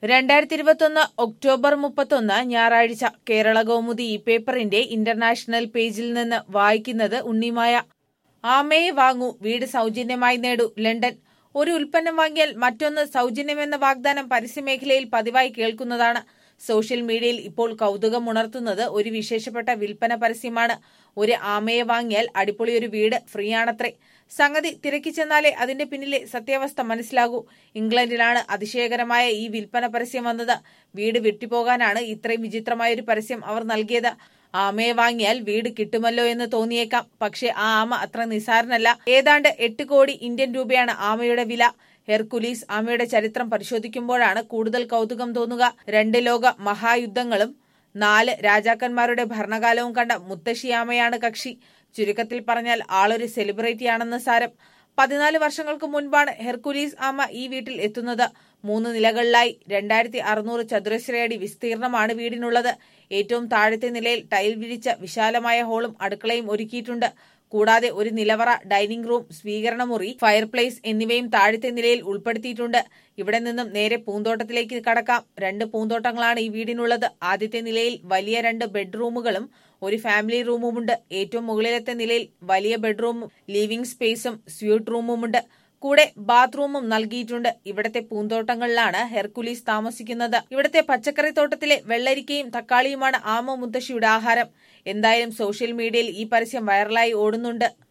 രണ്ടായിരത്തി ഇരുപത്തൊന്ന് ഒക്ടോബർ മുപ്പത്തൊന്ന് ഞായറാഴ്ച കേരള കൗമുദി ഈ പേപ്പറിന്റെ ഇന്റർനാഷണൽ പേജിൽ നിന്ന് വായിക്കുന്നത് ഉണ്ണിമായ ആമയെ വാങ്ങൂ വീട് സൗജന്യമായി നേടൂ ലണ്ടൻ ഒരു ഉൽപ്പന്നം വാങ്ങിയാൽ മറ്റൊന്ന് സൗജന്യമെന്ന വാഗ്ദാനം പരസ്യമേഖലയിൽ പതിവായി കേൾക്കുന്നതാണ് സോഷ്യൽ മീഡിയയിൽ ഇപ്പോൾ കൗതുകം ഉണർത്തുന്നത് ഒരു വിശേഷപ്പെട്ട വിൽപ്പന പരസ്യമാണ് ഒരു ആമയെ വാങ്ങിയാൽ അടിപൊളി ഒരു വീട് ഫ്രീ ആണത്രേ സംഗതി തിരക്കി ചെന്നാലേ അതിന്റെ പിന്നിലെ സത്യാവസ്ഥ മനസ്സിലാകൂ ഇംഗ്ലണ്ടിലാണ് അതിശയകരമായ ഈ വിൽപ്പന പരസ്യം വന്നത് വീട് വിട്ടുപോകാനാണ് ഇത്രയും വിചിത്രമായ ഒരു പരസ്യം അവർ നൽകിയത് ആമയെ വാങ്ങിയാൽ വീട് കിട്ടുമല്ലോ എന്ന് തോന്നിയേക്കാം പക്ഷേ ആ ആമ അത്ര നിസാരനല്ല ഏതാണ്ട് എട്ട് കോടി ഇന്ത്യൻ രൂപയാണ് ആമയുടെ വില ഹെർക്കുലീസ് ആമയുടെ ചരിത്രം പരിശോധിക്കുമ്പോഴാണ് കൂടുതൽ കൗതുകം തോന്നുക രണ്ട് ലോക മഹായുദ്ധങ്ങളും നാല് രാജാക്കന്മാരുടെ ഭരണകാലവും കണ്ട മുത്തശ്ശിയാമയാണ് കക്ഷി ചുരുക്കത്തിൽ പറഞ്ഞാൽ ആളൊരു സെലിബ്രിറ്റിയാണെന്ന് സാരം പതിനാല് വർഷങ്ങൾക്ക് മുൻപാണ് ഹെർക്കുലീസ് ആമ ഈ വീട്ടിൽ എത്തുന്നത് മൂന്ന് നിലകളിലായി രണ്ടായിരത്തി അറുന്നൂറ് ചതുരശ്രയടി വിസ്തീർണമാണ് വീടിനുള്ളത് ഏറ്റവും താഴത്തെ നിലയിൽ ടൈൽ വിരിച്ച വിശാലമായ ഹോളും അടുക്കളയും ഒരുക്കിയിട്ടുണ്ട് കൂടാതെ ഒരു നിലവറ ഡൈനിങ് റൂം സ്വീകരണമുറി ഫയർപ്ലേസ് എന്നിവയും താഴത്തെ നിലയിൽ ഉൾപ്പെടുത്തിയിട്ടുണ്ട് ഇവിടെ നിന്നും നേരെ പൂന്തോട്ടത്തിലേക്ക് കടക്കാം രണ്ട് പൂന്തോട്ടങ്ങളാണ് ഈ വീടിനുള്ളത് ആദ്യത്തെ നിലയിൽ വലിയ രണ്ട് ബെഡ്റൂമുകളും ഒരു ഫാമിലി റൂമുമുണ്ട് ഏറ്റവും മുകളിലത്തെ നിലയിൽ വലിയ ബെഡ്റൂമും ലിവിംഗ് സ്പേസും സ്യൂട്ട് റൂമുമുണ്ട് കൂടെ ബാത്റൂമും നൽകിയിട്ടുണ്ട് ഇവിടത്തെ പൂന്തോട്ടങ്ങളിലാണ് ഹെർക്കുലീസ് താമസിക്കുന്നത് ഇവിടത്തെ പച്ചക്കറി തോട്ടത്തിലെ വെള്ളരിക്കയും തക്കാളിയുമാണ് ആമ മുത്തശ്ശിയുടെ ആഹാരം എന്തായാലും സോഷ്യൽ മീഡിയയിൽ ഈ പരസ്യം വൈറലായി ഓടുന്നുണ്ട്